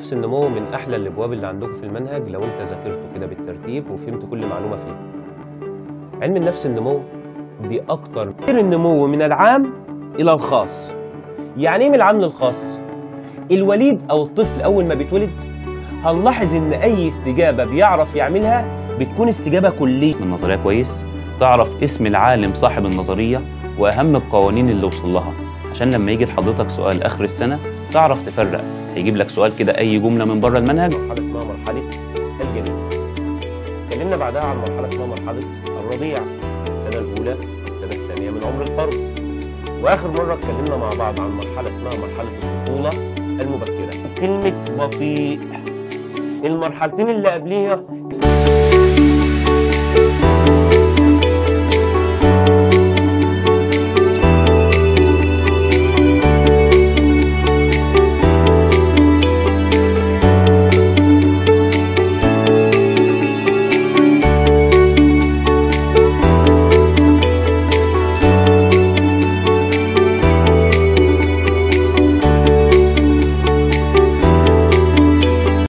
النفس النمو من احلى الابواب اللي عندكم في المنهج لو انت ذاكرته كده بالترتيب وفهمت كل معلومه فيه علم النفس النمو دي اكتر غير النمو من العام الى الخاص يعني ايه من العام للخاص الوليد او الطفل اول ما بيتولد هنلاحظ ان اي استجابه بيعرف يعملها بتكون استجابه كليه من النظريه كويس تعرف اسم العالم صاحب النظريه واهم القوانين اللي وصل لها عشان لما يجي لحضرتك سؤال اخر السنه تعرف تفرق هيجيب لك سؤال كده اي جمله من بره المنهج مرحله اسمها مرحله الجنين اتكلمنا بعدها عن مرحله اسمها مرحله الرضيع السنه الاولى السنه الثانيه من عمر الفرد واخر مره اتكلمنا مع بعض عن مرحله اسمها مرحله الطفوله المبكره كلمه بطيء المرحلتين اللي قبليها